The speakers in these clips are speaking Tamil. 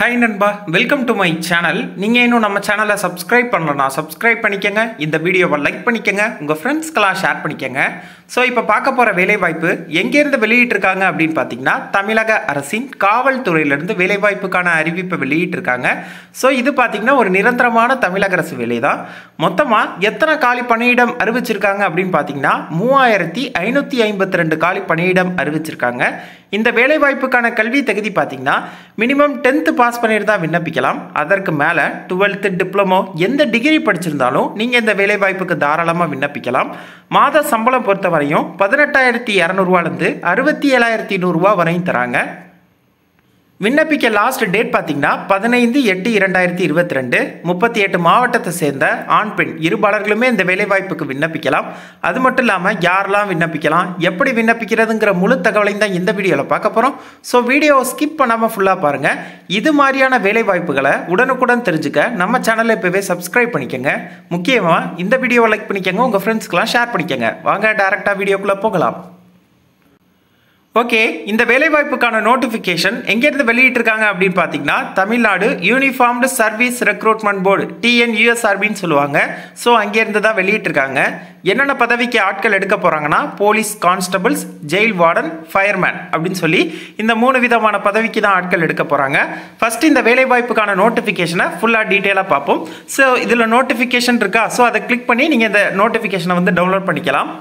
ஹாய் நண்பா வெல்கம் டு மை சேனல் நீங்கள் இன்னும் நம்ம சேனலை சப்ஸ்கிரைப் பண்ணலனா சப்ஸ்கிரைப் பண்ணிக்கங்க இந்த வீடியோவை லைக் பண்ணிக்கங்க உங்கள் ஃப்ரெண்ட்ஸ்க்கெல்லாம் ஷேர் பண்ணிக்கங்க ஸோ இப்போ பார்க்க போகிற வேலைவாய்ப்பு எங்கேருந்து வெளியிட்டிருக்காங்க அப்படின்னு பார்த்தீங்கன்னா தமிழக அரசின் காவல்துறையிலேருந்து வேலைவாய்ப்புக்கான அறிவிப்பை வெளியிட்டிருக்காங்க ஸோ இது பார்த்தீங்கன்னா ஒரு நிரந்தரமான தமிழக அரசு வேலை தான் மொத்தமாக எத்தனை காலி பணியிடம் அறிவிச்சிருக்காங்க அப்படின்னு பார்த்தீங்கன்னா மூவாயிரத்தி ஐநூற்றி ஐம்பத்தி ரெண்டு காலி பணியிடம் அறிவிச்சிருக்காங்க இந்த வேலைவாய்ப்புக்கான கல்வி தகுதி பார்த்தீங்கன்னா மினிமம் டென்த்து பாஸ் பண்ணிட்டு தான் விண்ணப்பிக்கலாம் அதற்கு மேலே டுவெல்த்து டிப்ளமோ எந்த டிகிரி படிச்சிருந்தாலும் நீங்கள் இந்த வேலைவாய்ப்புக்கு தாராளமாக விண்ணப்பிக்கலாம் மாத சம்பளம் பொறுத்த வரையும் பதினெட்டாயிரத்தி இரநூறுவாலேருந்து அறுபத்தி ஏழாயிரத்தி நூறுரூவா வரையும் தராங்க விண்ணப்பிக்க லாஸ்ட் டேட் பார்த்தீங்கன்னா பதினைந்து எட்டு இரண்டாயிரத்தி இருபத்தி ரெண்டு முப்பத்தி எட்டு மாவட்டத்தை சேர்ந்த ஆண் பெண் இருபாலர்களுமே இந்த வேலைவாய்ப்புக்கு விண்ணப்பிக்கலாம் அது மட்டும் இல்லாமல் யாரெல்லாம் விண்ணப்பிக்கலாம் எப்படி விண்ணப்பிக்கிறதுங்கிற முழு தகவலையும் தான் இந்த வீடியோவில் பார்க்க போகிறோம் ஸோ வீடியோவை ஸ்கிப் பண்ணாமல் ஃபுல்லாக பாருங்கள் இது மாதிரியான வேலைவாய்ப்புகளை உடனுக்குடன் தெரிஞ்சுக்க நம்ம சேனலை இப்போவே சப்ஸ்கிரைப் பண்ணிக்கோங்க முக்கியமாக இந்த வீடியோவை லைக் பண்ணிக்கோங்க உங்கள் ஃப்ரெண்ட்ஸ்க்கெலாம் ஷேர் பண்ணிக்கோங்க வாங்க டேரெக்டாக வீடியோக்குள்ளே போகலாம் ஓகே இந்த வேலைவாய்ப்புக்கான நோட்டிஃபிகேஷன் எங்கேருந்து வெளியிட்டிருக்காங்க அப்படின்னு பார்த்தீங்கன்னா Tamil Nadu uniformed service recruitment board டிஎன்யூஎஸ்ஆர்பின்னு சொல்லுவாங்க ஸோ அங்கேருந்து தான் வெளியிட்டிருக்காங்க என்னென்ன பதவிக்கு ஆட்கள் எடுக்க போகிறாங்கன்னா police constables jail warden fireman அப்படின்னு சொல்லி இந்த மூணு விதமான பதவிக்கு தான் ஆட்கள் எடுக்க போகிறாங்க ஃபர்ஸ்ட் இந்த வேலைவாய்ப்புக்கான நோட்டிஃபிகேஷனை ஃபுல்லாக டீட்டெயிலாக பார்ப்போம் ஸோ இதில் நோட்டிஃபிகேஷன் இருக்கா ஸோ அதை கிளிக் பண்ணி நீங்கள் இந்த நோட்டிஃபிகேஷனை வந்து டவுன்லோட் பண்ணிக்கலாம்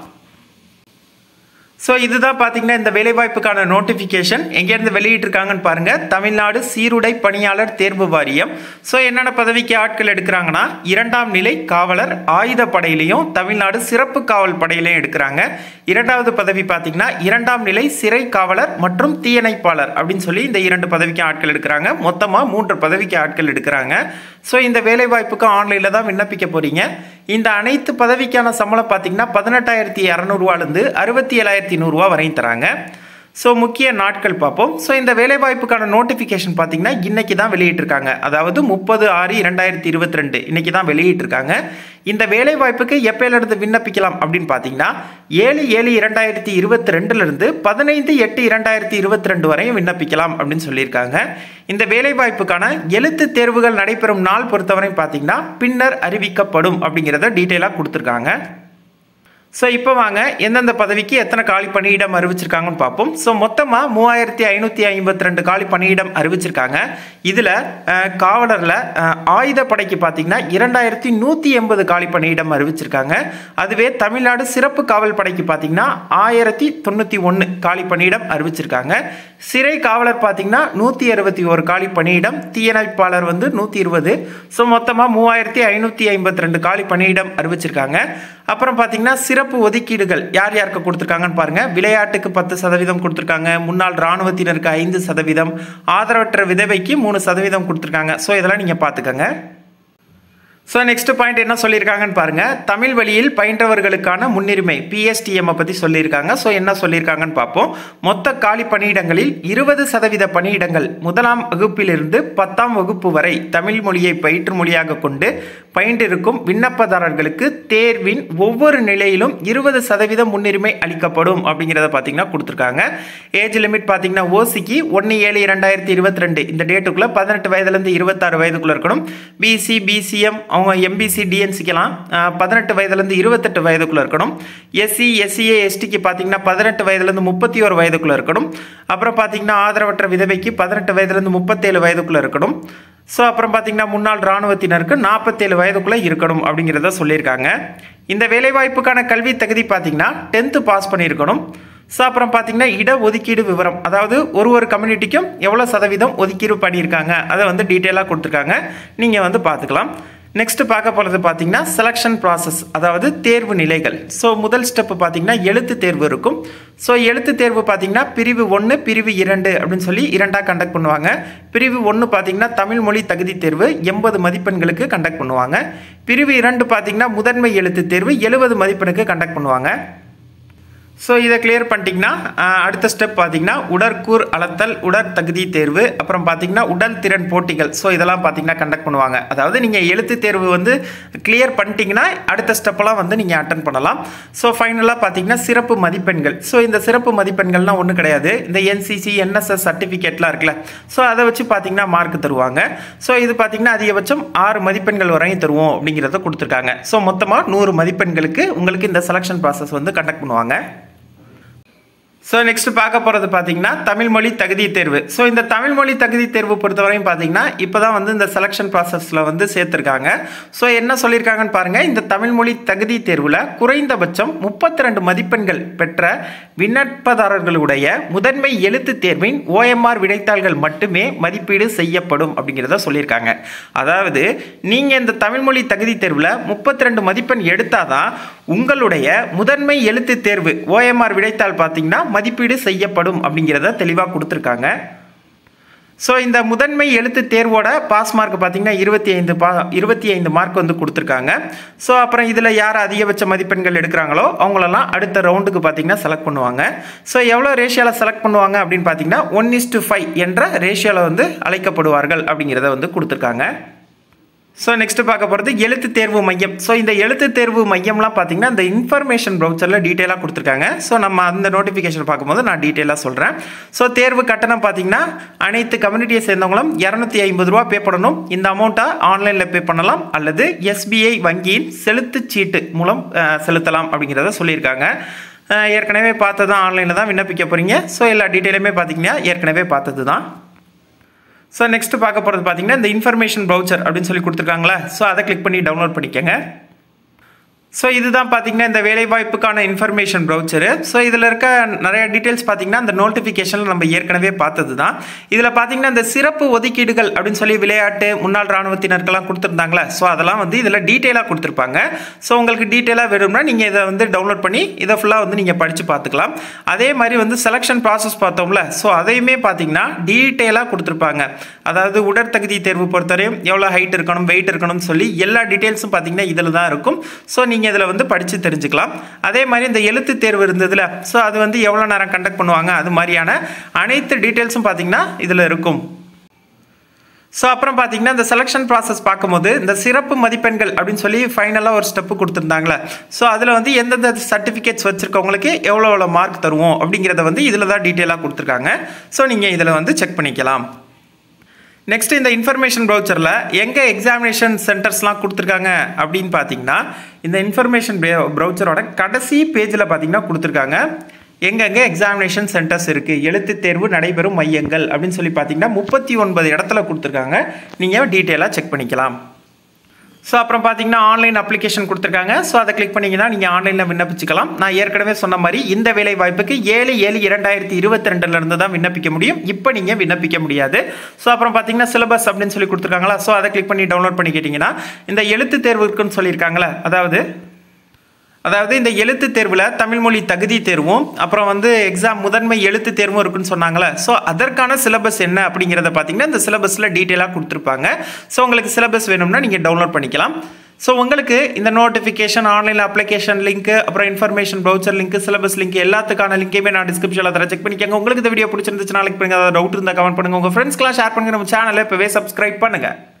ஸோ இதுதான் பார்த்தீங்கன்னா இந்த வேலைவாய்ப்புக்கான நோட்டிஃபிகேஷன் எங்கேருந்து வெளியிட்டிருக்காங்கன்னு பாருங்கள் தமிழ்நாடு சீருடை பணியாளர் தேர்வு வாரியம் ஸோ என்னென்ன பதவிக்கு ஆட்கள் எடுக்கிறாங்கன்னா இரண்டாம் நிலை காவலர் ஆயுத படையிலையும் தமிழ்நாடு சிறப்பு காவல் படையிலையும் எடுக்கிறாங்க இரண்டாவது பதவி பார்த்தீங்கன்னா இரண்டாம் நிலை சிறை காவலர் மற்றும் தீயணைப்பாளர் அப்படின்னு சொல்லி இந்த இரண்டு பதவிக்கு ஆட்கள் எடுக்கிறாங்க மொத்தமாக மூன்று பதவிக்கு ஆட்கள் எடுக்கிறாங்க ஸோ இந்த வேலைவாய்ப்புக்கு ஆன்லைனில் தான் விண்ணப்பிக்க போகிறீங்க இந்த அனைத்து பதவிக்கான சம்பளம் பார்த்தீங்கன்னா பதினெட்டாயிரத்தி இரநூறுவாலேருந்து அறுபத்தி ஏழாயிரத்தி நூறுரூவா வரையும் தராங்க ஸோ முக்கிய நாட்கள் பார்ப்போம் ஸோ இந்த வேலைவாய்ப்புக்கான நோட்டிஃபிகேஷன் பார்த்தீங்கன்னா இன்றைக்கி தான் வெளியிட்டிருக்காங்க அதாவது முப்பது ஆறு இரண்டாயிரத்தி இருபத்தி ரெண்டு இன்றைக்கி தான் வெளியிட்டிருக்காங்க இந்த வேலைவாய்ப்புக்கு எப்போலேருந்து விண்ணப்பிக்கலாம் அப்படின்னு பார்த்தீங்கன்னா ஏழு ஏழு இரண்டாயிரத்தி இருபத்தி ரெண்டுலேருந்து பதினைந்து எட்டு இரண்டாயிரத்தி இருபத்தி ரெண்டு வரையும் விண்ணப்பிக்கலாம் அப்படின்னு சொல்லியிருக்காங்க இந்த வேலைவாய்ப்புக்கான எழுத்து தேர்வுகள் நடைபெறும் நாள் பொறுத்தவரை பார்த்தீங்கன்னா பின்னர் அறிவிக்கப்படும் அப்படிங்கிறத டீட்டெயிலாக கொடுத்துருக்காங்க ஸோ இப்போ வாங்க எந்தெந்த பதவிக்கு எத்தனை காலி பணியிடம் அறிவிச்சிருக்காங்கன்னு பார்ப்போம் ஸோ மொத்தமாக மூவாயிரத்தி ஐநூற்றி ஐம்பத்தி ரெண்டு காலி பணியிடம் அறிவிச்சிருக்காங்க இதில் காவலரில் ஆயுத படைக்கு பார்த்தீங்கன்னா இரண்டாயிரத்தி நூற்றி எண்பது காலி பணியிடம் அறிவிச்சிருக்காங்க அதுவே தமிழ்நாடு சிறப்பு காவல் படைக்கு பார்த்தீங்கன்னா ஆயிரத்தி தொண்ணூற்றி ஒன்று காலி பணியிடம் அறிவிச்சிருக்காங்க சிறை காவலர் பார்த்தீங்கன்னா நூற்றி அறுபத்தி ஒரு காலி பணியிடம் தீயணைப்பாளர் வந்து நூற்றி இருபது ஸோ மொத்தமாக மூவாயிரத்தி ஐநூற்றி ஐம்பத்தி ரெண்டு காலி பணியிடம் அறிவிச்சிருக்காங்க அப்புறம் பார்த்தீங்கன்னா சிறப்பு ஒதுக்கீடுகள் யார் யாருக்கு கொடுத்துருக்காங்கன்னு பாருங்கள் விளையாட்டுக்கு பத்து சதவீதம் கொடுத்துருக்காங்க முன்னாள் இராணுவத்தினருக்கு ஐந்து சதவீதம் ஆதரவற்ற விதவைக்கு மூணு சதவீதம் கொடுத்துருக்காங்க ஸோ இதெல்லாம் நீங்கள் பார்த்துக்கங்க ஸோ நெக்ஸ்ட் பாயிண்ட் என்ன சொல்லியிருக்காங்கன்னு பாருங்கள் தமிழ் வழியில் பயின்றவர்களுக்கான முன்னுரிமை பிஎஸ்டிஎம்மை பற்றி சொல்லியிருக்காங்க ஸோ என்ன சொல்லியிருக்காங்கன்னு பார்ப்போம் மொத்த காலி பணியிடங்களில் இருபது சதவீத பணியிடங்கள் முதலாம் வகுப்பிலிருந்து பத்தாம் வகுப்பு வரை தமிழ் மொழியை பயிற்று மொழியாக கொண்டு பயின்றிருக்கும் விண்ணப்பதாரர்களுக்கு தேர்வின் ஒவ்வொரு நிலையிலும் இருபது சதவீதம் முன்னுரிமை அளிக்கப்படும் அப்படிங்கிறத பார்த்தீங்கன்னா கொடுத்துருக்காங்க ஏஜ் லிமிட் பார்த்தீங்கன்னா ஓசிக்கு ஒன்று ஏழு இரண்டாயிரத்தி இருபத்தி ரெண்டு இந்த டேட்டுக்குள்ளே பதினெட்டு வயதுலேருந்து இருபத்தாறு வயதுக்குள்ளே இருக்கணும் பிசி பிசிஎம் அவங்க எம்பிசி டிஎன்சிக்கெல்லாம் பதினெட்டு வயதுலேருந்து இருபத்தெட்டு வயதுக்குள்ளே இருக்கணும் எஸ்சி எஸ்சிஏ எஸ்டிக்கு பார்த்தீங்கன்னா பதினெட்டு வயதுலேருந்து முப்பத்தி ஒரு வயதுக்குள்ளே இருக்கணும் அப்புறம் பார்த்தீங்கன்னா ஆதரவற்ற விதவைக்கு பதினெட்டு வயதுலேருந்து முப்பத்தேழு வயதுக்குள்ளே இருக்கணும் ஸோ அப்புறம் பார்த்தீங்கன்னா முன்னாள் இராணுவத்தினருக்கு நாற்பத்தேழு வயதுக்குள்ளே இருக்கணும் அப்படிங்கிறத சொல்லியிருக்காங்க இந்த வேலைவாய்ப்புக்கான கல்வி தகுதி பார்த்தீங்கன்னா டென்த்து பாஸ் பண்ணியிருக்கணும் ஸோ அப்புறம் பார்த்தீங்கன்னா இட ஒதுக்கீடு விவரம் அதாவது ஒரு ஒரு கம்யூனிட்டிக்கும் எவ்வளோ சதவீதம் ஒதுக்கீடு பண்ணியிருக்காங்க அதை வந்து டீட்டெயிலாக கொடுத்துருக்காங்க நீங்கள் வந்து பார்த்துக்கலாம் நெக்ஸ்ட் பார்க்க போகிறது பார்த்தீங்கன்னா செலெக்ஷன் ப்ராசஸ் அதாவது தேர்வு நிலைகள் ஸோ முதல் ஸ்டெப்பு பார்த்தீங்கன்னா எழுத்து தேர்வு இருக்கும் ஸோ எழுத்து தேர்வு பார்த்தீங்கன்னா பிரிவு ஒன்று பிரிவு இரண்டு அப்படின்னு சொல்லி இரண்டாக கண்டக்ட் பண்ணுவாங்க பிரிவு ஒன்று பார்த்தீங்கன்னா தமிழ் மொழி தகுதி தேர்வு எண்பது மதிப்பெண்களுக்கு கண்டக்ட் பண்ணுவாங்க பிரிவு இரண்டு பார்த்தீங்கன்னா முதன்மை எழுத்து தேர்வு எழுபது மதிப்பெண்ணுக்கு கண்டக்ட் பண்ணுவாங்க ஸோ இதை கிளியர் பண்ணிட்டீங்கன்னா ஆஹ், அடுத்த ஸ்டெப் பார்த்தீங்கன்னா உடற்கூர் அளத்தல் உடற் தகுதி தேர்வு அப்புறம் பார்த்தீங்கன்னா உடல் திறன் போட்டிகள் ஸோ இதெல்லாம் பார்த்தீங்கன்னா கண்டக்ட் பண்ணுவாங்க அதாவது நீங்கள் எழுத்து தேர்வு வந்து கிளியர் பண்ணிட்டீங்கன்னா அடுத்த ஸ்டெப்பெல்லாம் வந்து நீங்கள் அட்டன் பண்ணலாம் ஸோ ஃபைனலாக பார்த்தீங்கன்னா சிறப்பு மதிப்பெண்கள் ஸோ இந்த சிறப்பு மதிப்பெண்கள்லாம் ஒன்றும் கிடையாது இந்த என்சிசி என்எஸ்எஸ் சர்டிஃபிகேட்லாம் இருக்குல்ல ஸோ அதை வச்சு பார்த்தீங்கன்னா மார்க் தருவாங்க ஸோ இது பார்த்தீங்கன்னா அதிகபட்சம் ஆறு மதிப்பெண்கள் வரையும் தருவோம் அப்படிங்கிறத கொடுத்துருக்காங்க ஸோ மொத்தமாக நூறு மதிப்பெண்களுக்கு உங்களுக்கு இந்த செலெக்ஷன் ப்ராசஸ் வந்து கண்டக்ட் பண்ணுவாங்க ஸோ நெக்ஸ்ட் பார்க்க போகிறது பார்த்தீங்கன்னா தமிழ் மொழி தகுதி தேர்வு ஸோ இந்த தமிழ் மொழி தகுதி தேர்வு பொறுத்தவரையும் பார்த்தீங்கன்னா இப்போ தான் வந்து இந்த செலெக்ஷன் ப்ராசஸில் வந்து சேர்த்துருக்காங்க ஸோ என்ன சொல்லியிருக்காங்கன்னு பாருங்கள் இந்த தமிழ் மொழி தகுதி தேர்வில் குறைந்தபட்சம் முப்பத்தி ரெண்டு மதிப்பெண்கள் பெற்ற விண்ணப்பதாரர்களுடைய முதன்மை எழுத்து தேர்வின் ஓஎம்ஆர் விடைத்தாள்கள் மட்டுமே மதிப்பீடு செய்யப்படும் அப்படிங்கிறத சொல்லியிருக்காங்க அதாவது நீங்கள் இந்த தமிழ் மொழி தகுதி தேர்வில் முப்பத்தி ரெண்டு மதிப்பெண் எடுத்தாதான் உங்களுடைய முதன்மை எழுத்து தேர்வு ஓஎம்ஆர் விடைத்தாள் பார்த்தீங்கன்னா மதிப்பீடு செய்யப்படும் அப்படிங்கிறத தெளிவாக கொடுத்துருக்காங்க ஸோ இந்த முதன்மை எழுத்து தேர்வோட பாஸ் மார்க் பார்த்தீங்கன்னா இருபத்தி ஐந்து பா இருபத்தி ஐந்து மார்க் வந்து கொடுத்துருக்காங்க ஸோ அப்புறம் இதில் யார் அதிகபட்ச மதிப்பெண்கள் எடுக்கிறாங்களோ அவங்களெல்லாம் அடுத்த ரவுண்டுக்கு பார்த்தீங்கன்னா செலக்ட் பண்ணுவாங்க ஸோ எவ்வளோ ரேஷியோவில் செலக்ட் பண்ணுவாங்க அப்படின்னு பார்த்தீங்கன்னா ஒன் இஸ் டு ஃபைவ் என்ற ரேஷியோவில் வந்து அழைக்கப்படுவார்கள் அப்படிங்கிறத வந்து கொடுத்துருக்காங்க ஸோ நெக்ஸ்ட் பார்க்க போகிறது எழுத்து தேர்வு மையம் ஸோ இந்த எழுத்து தேர்வு மையம்லாம் பார்த்தீங்கன்னா இந்த இன்ஃபர்மேஷன் ப்ரௌச்சரில் டீட்டெயிலாக கொடுத்துருக்காங்க ஸோ நம்ம அந்த நோட்டிஃபிகேஷன் பார்க்கும்போது நான் டீட்டெயிலாக சொல்கிறேன் ஸோ தேர்வு கட்டணம் பார்த்தீங்கன்னா அனைத்து கம்யூனிட்டியை சேர்ந்தவங்களும் இரநூத்தி ஐம்பது ரூபா பே பண்ணணும் இந்த அமௌண்ட்டை ஆன்லைனில் பே பண்ணலாம் அல்லது எஸ்பிஐ வங்கியின் செலுத்துச் சீட்டு மூலம் அஹ், செலுத்தலாம் அப்படிங்கிறத சொல்லியிருக்காங்க அஹ், ஏற்கனவே பார்த்தது தான் ஆன்லைனில் தான் விண்ணப்பிக்க போகிறீங்க ஸோ எல்லா டீட்டெயிலுமே பார்த்தீங்கன்னா ஏற்கனவே பார்த்தது தான் ஸோ நெக்ஸ்ட் பார்க்க போகிறது பார்த்தீங்கன்னா இந்த இன்ஃபர்மேஷன் ப்ரௌச்சர் அப்படின்னு சொல்லி கொடுத்துருக்காங்களா ஸோ அதை கிளிக் பண்ணி டவுன்லோட் பண்ணிக்கோங்க ஸோ இதுதான் பார்த்தீங்கன்னா இந்த வேலைவாய்ப்புக்கான இன்ஃபர்மேஷன் ப்ரௌச்சரு ஸோ இதில் இருக்க நிறைய டீட்டெயில்ஸ் பார்த்தீங்கன்னா இந்த நோட்டிஃபிகேஷனில் நம்ம ஏற்கனவே பார்த்தது தான் இதில் பார்த்தீங்கன்னா இந்த சிறப்பு ஒதுக்கீடுகள் அப்படின்னு சொல்லி விளையாட்டு முன்னாள் இராணுவத்தினருக்கெல்லாம் கொடுத்துருந்தாங்களே ஸோ அதெல்லாம் வந்து இதில் டீட்டெயிலாக கொடுத்துருப்பாங்க ஸோ உங்களுக்கு டீட்டெயிலாக வேணும்னா நீங்கள் இதை வந்து டவுன்லோட் பண்ணி இதை ஃபுல்லாக வந்து நீங்கள் படித்து பார்த்துக்கலாம் அதே மாதிரி வந்து செலெக்ஷன் ப்ராசஸ் பார்த்தோம்ல ஸோ அதையுமே பார்த்தீங்கன்னா டீட்டெயிலாக கொடுத்துருப்பாங்க அதாவது உடற்தகுதி தேர்வு பொறுத்தவரையும் எவ்வளோ ஹைட் இருக்கணும் வெயிட் இருக்கணும்னு சொல்லி எல்லா டீட்டெயில்ஸும் பார்த்தீங்கன்னா இதில் தான் இருக்கும் ஸோ நீங்கள் இதில் வந்து படித்து தெரிஞ்சுக்கலாம் அதே மாதிரி இந்த எழுத்து தேர்வு இருந்ததுல ஸோ அது வந்து எவ்வளோ நேரம் கண்டக்ட் பண்ணுவாங்க அது மாதிரியான அனைத்து டீட்டெயில்ஸும் பார்த்தீங்கன்னா இதில் இருக்கும் ஸோ அப்புறம் பார்த்தீங்கன்னா இந்த செலெக்ஷன் ப்ராசஸ் பார்க்கும்போது இந்த சிறப்பு மதிப்பெண்கள் அப்படின்னு சொல்லி ஃபைனலாக ஒரு ஸ்டெப்பு கொடுத்துருந்தாங்களே ஸோ அதில் வந்து எந்தெந்த சர்டிஃபிகேட்ஸ் வச்சுருக்கவங்களுக்கு எவ்வளோ எவ்வளோ மார்க் தருவோம் அப்படிங்கிறத வந்து இதில் தான் டீட்டெயிலாக கொடுத்துருக்காங்க ஸோ நீங்கள் இதில் வந்து செக் பண்ணிக்கலாம் நெக்ஸ்ட் இந்த இன்ஃபர்மேஷன் ப்ரௌச்சரில் எங்கே எக்ஸாமினேஷன் சென்டர்ஸ்லாம் கொடுத்துருக்காங்க அப்படின்னு பார்த்தீங்கன்னா இந்த இன்ஃபர்மேஷன் ப்ரௌச்சரோட கடைசி பேஜில் பார்த்தீங்கன்னா கொடுத்துருக்காங்க எங்கெங்கே எக்ஸாமினேஷன் சென்டர்ஸ் இருக்குது எழுத்து தேர்வு நடைபெறும் மையங்கள் அப்படின்னு சொல்லி பார்த்தீங்கன்னா முப்பத்தி ஒன்பது இடத்துல கொடுத்துருக்காங்க நீங்கள் டீட்டெயிலாக செக் பண்ணிக்கலாம் ஸோ அப்புறம் பார்த்தீங்கன்னா ஆன்லைன் அப்ளிகேஷன் கொடுத்துருக்காங்க ஸோ அதை கிளிக் பண்ணிங்கன்னா நீங்கள் ஆன்லைனில் விண்ணப்பிச்சுக்கலாம் நான் ஏற்கனவே சொன்ன மாதிரி இந்த வேலை வாய்ப்புக்கு ஏழு ஏழு இரண்டாயிரத்தி இருபத்தி ரெண்டுலேருந்து தான் விண்ணப்பிக்க முடியும் இப்போ நீங்கள் விண்ணப்பிக்க முடியாது ஸோ அப்புறம் பார்த்தீங்கன்னா சிலபஸ் அப்படின்னு சொல்லி கொடுத்துருக்காங்களா ஸோ அதை கிளிக் பண்ணி டவுன்லோட் பண்ணிக்கிட்டிங்கன்னா இந்த எழுத்து தேர்வு இருக்குன்னு சொல்லியிருக்காங்களே அதாவது அதாவது இந்த எழுத்து தேர்வில் தமிழ் மொழி தகுதி தேர்வும் அப்புறம் வந்து எக்ஸாம் முதன்மை எழுத்து தேர்வும் இருக்குன்னு சொன்னாங்களே ஸோ அதற்கான சிலபஸ் என்ன அப்படிங்கிறத பார்த்தீங்கன்னா இந்த சிலபஸில் டீட்டெயிலாக கொடுத்துருப்பாங்க ஸோ உங்களுக்கு சிலபஸ் வேணும்னா நீங்கள் டவுன்லோட் பண்ணிக்கலாம் ஸோ உங்களுக்கு இந்த நோட்டிஃபிகேஷன் ஆன்லைன் அப்ளிகேஷன் லிங்க் அப்புறம் information brochure link syllabus link எல்லாத்துக்கான லிங்கையுமே நான் டிஸ்கிரிப்ஷனில் தர செக் பண்ணிக்கோங்க உங்களுக்கு இந்த வீடியோ பிடிச்சிருந்துச்சுன்னா லைக் பண்ணுங்க டவுட் இருந்தால் கமெண்ட் பண்ணுங்க உங்கள் ஃப்ரெண்ட்ஸ்க்கெலாம் ஷேர் பண்ணுங்க நம்ம சேனலை இப்போவே சப்ஸ்கிரைப் பண்ணுங்கள்